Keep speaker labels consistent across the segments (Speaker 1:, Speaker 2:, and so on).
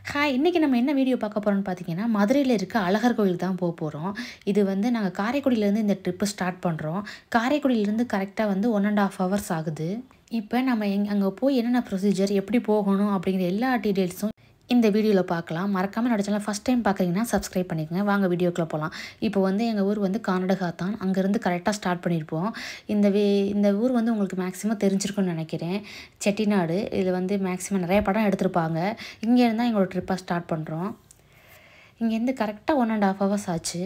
Speaker 1: hi இன்றைக்கி நம்ம என்ன வீடியோ பார்க்க போகிறோம்னு பார்த்தீங்கன்னா மதுரையில் இருக்க அழகர் கோயில் தான் போக போகிறோம் இது வந்து நாங்கள் காரைக்குடியிலேருந்து இந்த ட்ரிப்பு ஸ்டார்ட் பண்ணுறோம் காரைக்குடியிலேருந்து கரெக்டாக வந்து ஒன் அண்ட் ஆஃப் ஹவர்ஸ் ஆகுது இப்போ நம்ம எங் அங்கே போய் என்னென்ன ப்ரொசீஜர் எப்படி போகணும் அப்படிங்கிற எல்லா டீட்டெயில்ஸும் இந்த வீடியோவில் பார்க்கலாம் மறக்காமல் என்னோட சேனல் ஃபஸ்ட் டைம் பார்க்குறீங்கன்னா சப்ஸ்கிரைப் பண்ணிக்கங்க வாங்க வீடியோக்குள்ளே போகலாம் இப்போ வந்து எங்கள் ஊர் வந்து கர்நாடகா தான் அங்கேருந்து கரெக்டாக ஸ்டார்ட் பண்ணியிருப்போம் இந்த வே இந்த ஊர் வந்து உங்களுக்கு மேக்ஸிமம் தெரிஞ்சிருக்கும்னு நினைக்கிறேன் செட்டிநாடு இதில் வந்து மேக்ஸிமம் நிறைய படம் எடுத்திருப்பாங்க இங்கேருந்து தான் எங்களோட ட்ரிப்பாக ஸ்டார்ட் பண்ணுறோம் இங்கேருந்து கரெக்டாக ஒன் அண்ட் ஆஃப் ஹவர்ஸ் ஆச்சு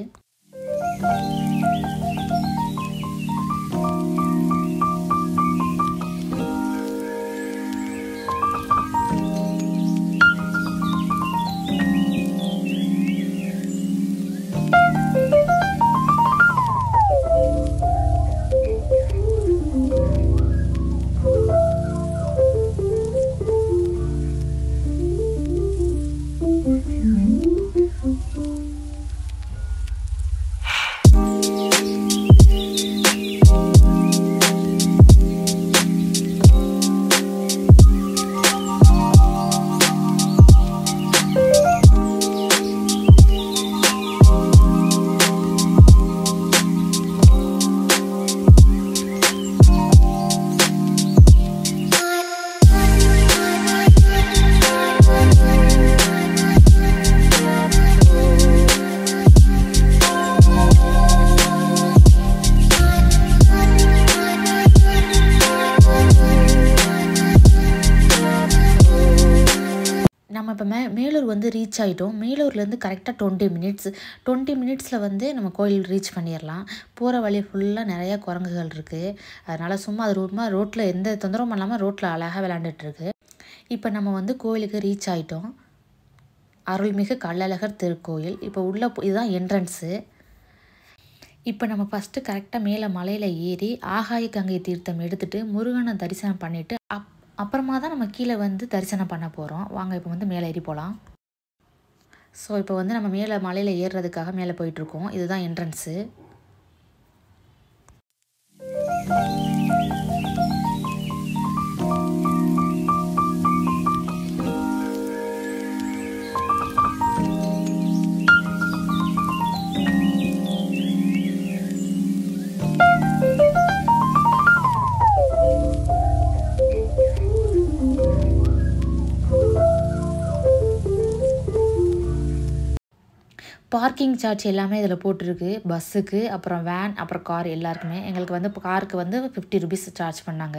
Speaker 1: நம்ம இப்போ மே மேலூர் வந்து ரீச் ஆகிட்டோம் மேலூர்லேருந்து கரெக்டாக டுவெண்ட்டி மினிட்ஸ் டுவெண்ட்டி மினிட்ஸில் வந்து நம்ம கோயில் ரீச் பண்ணிடலாம் போகிற வழி ஃபுல்லாக நிறையா குரங்குகள் இருக்குது அதனால் சும்மா அது ரொம்ப ரோட்டில் எந்த தொந்தரவும் இல்லாமல் ரோட்டில் அழகாக விளாண்டுட்டுருக்கு இப்போ நம்ம வந்து கோயிலுக்கு ரீச் ஆகிட்டோம் அருள்மிகு கள்ளழகர் திருக்கோயில் இப்போ உள்ள போ- இதுதான் என்ட்ரன்ஸு இப்போ நம்ம ஃபஸ்ட்டு கரெக்டாக மேலே மலையில் ஏறி ஆகாய கங்கை தீர்த்தம் எடுத்துட்டு முருகனை தரிசனம் பண்ணிவிட்டு அப் அப்புறமா தான் நம்ம கீழே வந்து தரிசனம் பண்ண போகிறோம் வாங்க இப்போ வந்து மேலே ஏறி போகலாம் ஸோ இப்போ வந்து நம்ம மேலே மலையில் ஏறுறதுக்காக மேலே போயிட்டுருக்கோம் இதுதான் என்ட்ரன்ஸு பார்க்கிங் சார்ஜ் எல்லாமே இதில் போட்டிருக்கு பஸ்ஸுக்கு அப்புறம் வேன் அப்புறம் கார் எல்லாருக்குமே எங்களுக்கு வந்து காருக்கு வந்து ஃபிஃப்டி ருபீஸ் சார்ஜ் பண்ணாங்க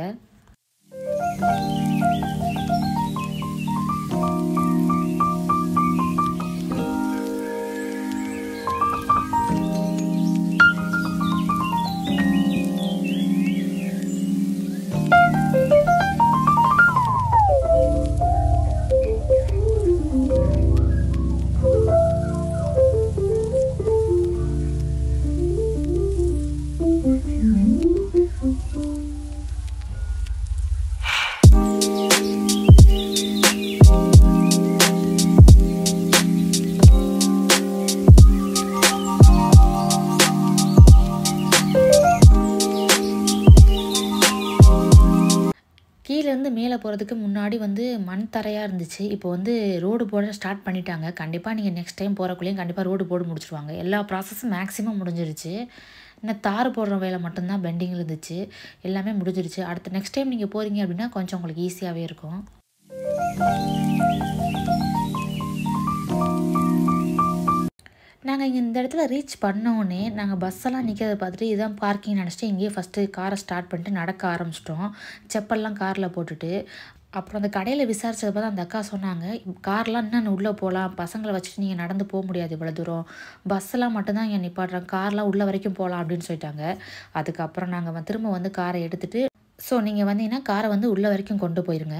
Speaker 1: கீழேருந்து மேலே போகிறதுக்கு முன்னாடி வந்து மண் தரையாக இருந்துச்சு இப்போ வந்து ரோடு போட ஸ்டார்ட் பண்ணிட்டாங்க கண்டிப்பாக நீங்கள் நெக்ஸ்ட் டைம் போகிறக்குள்ளேயும் கண்டிப்பாக ரோடு போட்டு முடிச்சிருவாங்க எல்லா ப்ராசஸும் மேக்ஸிமம் முடிஞ்சிருச்சு இன்னும் தார் போடுற வேலை மட்டும்தான் பெண்டிங் இருந்துச்சு எல்லாமே முடிஞ்சிருச்சு அடுத்த நெக்ஸ்ட் டைம் நீங்கள் போகிறீங்க அப்படின்னா கொஞ்சம் உங்களுக்கு ஈஸியாகவே இருக்கும் நாங்கள் இங்கே இந்த இடத்துல ரீச் பண்ணோடனே நாங்கள் பஸ்ஸெல்லாம் நிற்கிறத பார்த்துட்டு இதான் பார்க்கிங் நினச்சிட்டு இங்கேயே ஃபஸ்ட்டு காரை ஸ்டார்ட் பண்ணிட்டு நடக்க ஆரம்பிச்சிட்டோம் செப்பல்லாம் காரில் போட்டுட்டு அப்புறம் அந்த கடையில் விசாரிச்சது பார்த்தா அந்த அக்கா சொன்னாங்க கார்லாம் இன்னும் உள்ளே போகலாம் பசங்களை வச்சுட்டு நீங்கள் நடந்து போக முடியாது இவ்வளோ தூரம் பஸ்ஸெல்லாம் மட்டும்தான் இங்கே நிப்பாட்டுறாங்க கார்லாம் உள்ள வரைக்கும் போகலாம் அப்படின்னு சொல்லிட்டாங்க அதுக்கப்புறம் நாங்கள் திரும்ப வந்து காரை எடுத்துட்டு ஸோ நீங்கள் வந்தீங்கன்னா காரை வந்து உள்ள வரைக்கும் கொண்டு போயிருங்க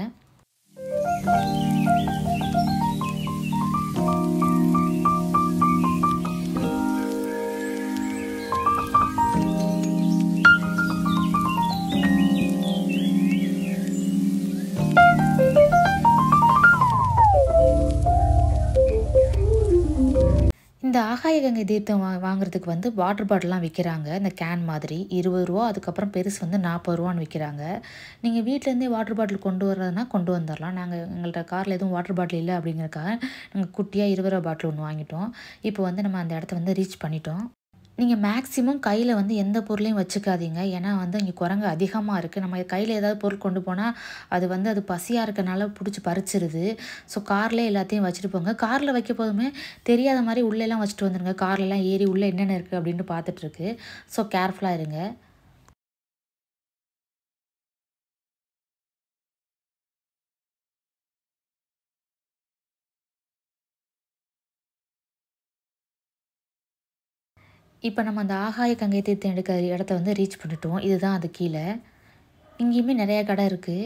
Speaker 1: இந்த இந்த ஆகாய கங்கை தீர்த்தம் வா வாங்குறதுக்கு வந்து வாட்டர் பாட்டில்லாம் விற்கிறாங்க இந்த கேன் மாதிரி இருபது ரூபா அதுக்கப்புறம் பெருசு வந்து நாற்பது ரூபான்னு விற்கிறாங்க நீங்கள் வீட்டிலேருந்தே வாட்டர் பாட்டில் கொண்டு வர்றதுனா கொண்டு வந்துடலாம் நாங்கள் எங்கள்கிட்ட காரில் எதுவும் வாட்டர் பாட்டில் இல்லை அப்படிங்கிறதுக்காக நாங்கள் குட்டியாக இருபது ரூபா பாட்டில் ஒன்று வாங்கிட்டோம் இப்போ வந்து நம்ம அந்த இடத்த வந்து ரீச் பண்ணிட்டோம் நீங்கள் மேக்ஸிமம் கையில் வந்து எந்த பொருளையும் வச்சுக்காதீங்க ஏன்னா வந்து இங்கே குரங்கு அதிகமாக இருக்குது நம்ம கையில் ஏதாவது பொருள் கொண்டு போனால் அது வந்து அது பசியாக இருக்கனால பிடிச்சி பறிச்சிருது ஸோ கார்லேயே எல்லாத்தையும் வச்சுட்டு போங்க காரில் வைக்க போதுமே தெரியாத மாதிரி உள்ளெல்லாம் வச்சுட்டு வந்துடுங்க கார்லலாம் ஏறி உள்ளே என்னென்ன இருக்குது அப்படின்னு பார்த்துட்ருக்கு ஸோ கேர்ஃபுல்லாக இருங்க இப்போ நம்ம அந்த ஆகாய கங்கை தீர்த்தம் எடுக்கிற இடத்த வந்து ரீச் பண்ணிட்டோம் இதுதான் அது கீழே இங்கேயுமே நிறைய கடை இருக்குது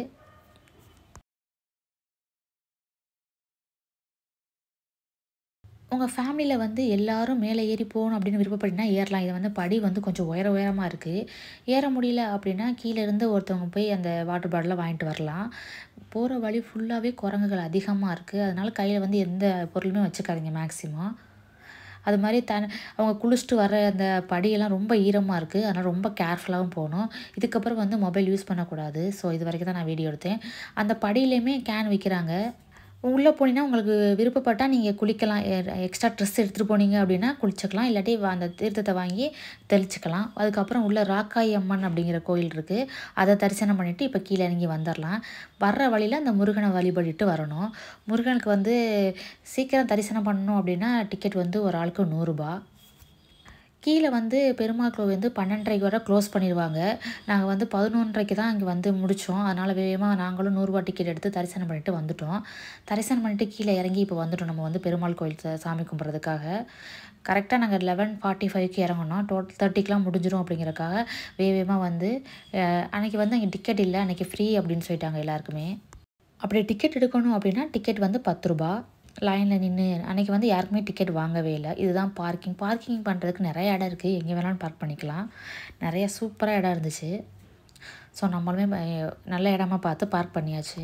Speaker 1: உங்கள் ஃபேமிலியில் வந்து எல்லாரும் மேலே ஏறி போகணும் அப்படின்னு விருப்பப்படினா ஏறலாம் இது வந்து படி வந்து கொஞ்சம் உயர உயரமாக இருக்குது ஏற முடியல அப்படின்னா கீழே இருந்து ஒருத்தவங்க போய் அந்த வாட்டர் பாட்டிலை வாங்கிட்டு வரலாம் போகிற வழி ஃபுல்லாகவே குரங்குகள் அதிகமாக இருக்குது அதனால் கையில் வந்து எந்த பொருளுமே வச்சுக்காதீங்க மேக்ஸிமம் அது மாதிரி த அவங்க குளிச்சுட்டு வர அந்த படியெல்லாம் ரொம்ப ஈரமாக இருக்குது அதனால் ரொம்ப கேர்ஃபுல்லாகவும் போகணும் இதுக்கப்புறம் வந்து மொபைல் யூஸ் பண்ணக்கூடாது ஸோ இது வரைக்கும் தான் நான் வீடியோ எடுத்தேன் அந்த படியிலையுமே கேன் விற்கிறாங்க உள்ளே போனீங்கன்னா உங்களுக்கு விருப்பப்பட்டால் நீங்கள் குளிக்கலாம் எக்ஸ்ட்ரா ட்ரெஸ் எடுத்துகிட்டு போனீங்க அப்படின்னா குளிச்சுக்கலாம் இல்லாட்டி அந்த தீர்த்தத்தை வாங்கி தெளிச்சுக்கலாம் அதுக்கப்புறம் உள்ள ராக்காய் அம்மன் அப்படிங்கிற கோயில் இருக்குது அதை தரிசனம் பண்ணிவிட்டு இப்போ கீழே இறங்கி வந்துடலாம் வர்ற வழியில் அந்த முருகனை வழிபடிட்டு வரணும் முருகனுக்கு வந்து சீக்கிரம் தரிசனம் பண்ணணும் அப்படின்னா டிக்கெட் வந்து ஒரு ஆளுக்கு நூறுரூபா கீழே வந்து பெருமாள் கோவில் வந்து பன்னெண்டரைக்கு வரை க்ளோஸ் பண்ணிடுவாங்க நாங்கள் வந்து பதினொன்றரைக்கு தான் இங்கே வந்து முடித்தோம் அதனால் வேகமாக நாங்களும் நூறுரூவா டிக்கெட் எடுத்து தரிசனம் பண்ணிட்டு வந்துட்டோம் தரிசனம் பண்ணிட்டு கீழே இறங்கி இப்போ வந்துட்டோம் நம்ம வந்து பெருமாள் கோயில் சா- சாமி கும்பிட்றதுக்காக கரெக்டாக நாங்கள் லெவன் ஃபார்ட்டி ஃபைவ்க்கு இறங்கணும் டோட்டல் தேர்ட்டிக்கெலாம் முடிஞ்சிடும் அப்படிங்கிறக்காக வேகமாக வந்து அஹ், அன்னைக்கு வந்து அங்கே டிக்கெட் இல்லை அன்றைக்கி ஃப்ரீ அப்படின்னு சொல்லிட்டாங்க எல்லாருக்குமே அப்படி டிக்கெட் எடுக்கணும் அப்படின்னா டிக்கெட் வந்து பத்து ரூபா லைனில் நின்று அன்றைக்கி வந்து யாருக்குமே டிக்கெட் வாங்கவே இல்லை இதுதான் பார்க்கிங் பார்க்கிங் பண்ணுறதுக்கு நிறைய இடம் இருக்குது எங்கே வேணாலும் பார்க் பண்ணிக்கலாம் நிறைய சூப்பராக இடம் இருந்துச்சு ஸோ நம்மளுமே ப- நல்ல இடமா பார்த்து பார்க் பண்ணியாச்சு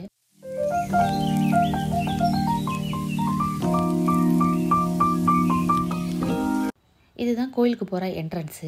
Speaker 1: இதுதான் கோயிலுக்கு போகிற என்ட்ரன்ஸு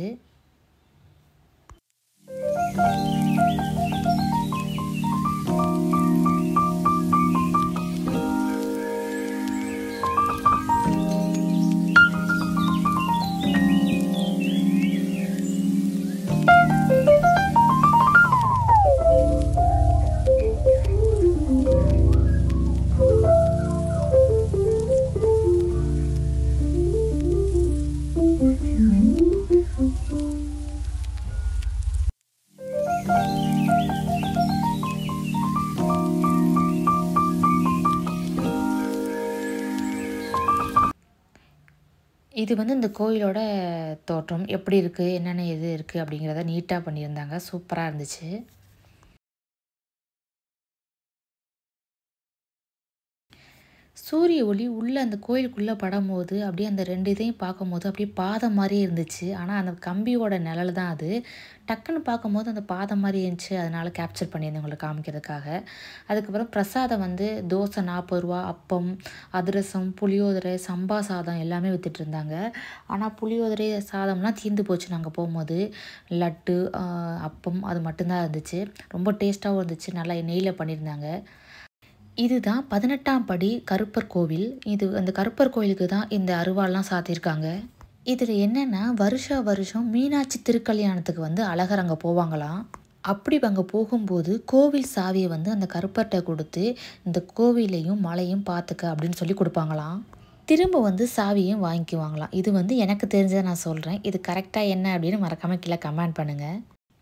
Speaker 1: இது வந்து இந்த கோயிலோட தோற்றம் எப்படி இருக்குது என்னென்ன இது இருக்குது அப்படிங்கிறத நீட்டாக பண்ணியிருந்தாங்க சூப்பராக இருந்துச்சு சூரிய ஒளி உள்ளே அந்த கோயிலுக்குள்ளே படும்போது அப்படியே அந்த ரெண்டு இதையும் பார்க்கும்போது அப்படியே பாதம் மாதிரியே இருந்துச்சு ஆனால் அந்த கம்பியோட நிழல் தான் அது டக்குன்னு பார்க்கும்போது அந்த பாதம் மாதிரி இருந்துச்சு அதனால் கேப்சர் பண்ணியிருந்தேன் உங்களுக்கு காமிக்கிறதுக்காக அதுக்கப்புறம் பிரசாதம் வந்து தோசை நாற்பது ரூபா அப்பம் அதிரசம் புளியோதரை சம்பா சாதம் எல்லாமே வித்துட்டு இருந்தாங்க ஆனால் புளியோதரை சாதம்லாம் தீர்ந்து போச்சு நாங்கள் போகும்போது லட்டு ஆஹ், அப்பம் அது மட்டும்தான் இருந்துச்சு ரொம்ப டேஸ்ட்டாகவும் இருந்துச்சு நல்லா நெய்யில் பண்ணியிருந்தாங்க இதுதான் பதினெட்டாம் படி கருப்பர் கோவில் இது அந்த கருப்பர் கோயிலுக்கு தான் இந்த அருவாள்லாம் சாத்தியிருக்காங்க இதில் என்னென்னா வருஷா வருஷம் மீனாட்சி திருக்கல்யாணத்துக்கு வந்து அழகர் அங்கே போவாங்களாம் அப்படி அங்கே போகும்போது கோவில் சாவியை வந்து அந்த கருப்பர்கிட்ட கொடுத்து இந்த கோவிலையும் மலையும் பார்த்துக்க அப்படின்னு சொல்லி கொடுப்பாங்களாம் திரும்ப வந்து சாவியும் வாங்கிக்குவாங்களாம் இது வந்து எனக்கு தெரிஞ்சதை நான் சொல்கிறேன் இது கரெக்டாக என்ன அப்படின்னு மறக்காமல் கீழே கமெண்ட் பண்ணுங்கள்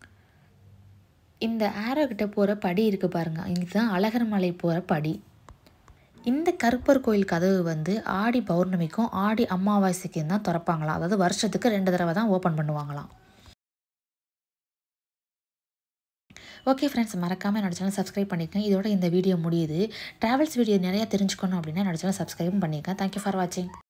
Speaker 1: இந்த ஆரோ கிட்ட போகிற படி இருக்குது பாருங்க இதுதான் அழகர் மலை போகிற படி இந்த கருப்பர் கோயில் கதவு வந்து ஆடி பௌர்ணமிக்கும் ஆடி அமாவாசைக்கும் தான் திறப்பாங்களாம் அதாவது வருஷத்துக்கு ரெண்டு தடவை தான் ஓப்பன் பண்ணுவாங்களாம் ஓகே ஃப்ரெண்ட்ஸ் மறக்காமல் என்னோட சேனல் சப்ஸ்கிரைப் பண்ணிக்கங்க இதோட இந்த வீடியோ முடியுது ட்ராவல்ஸ் வீடியோ நிறையா தெரிஞ்சுக்கணும் அப்படின்னா என்னோட சேனல் சப்ஸ்கிரைபும் பண்ணிக்கங்க தேங்க்யூ ஃபார் வாட்சிங்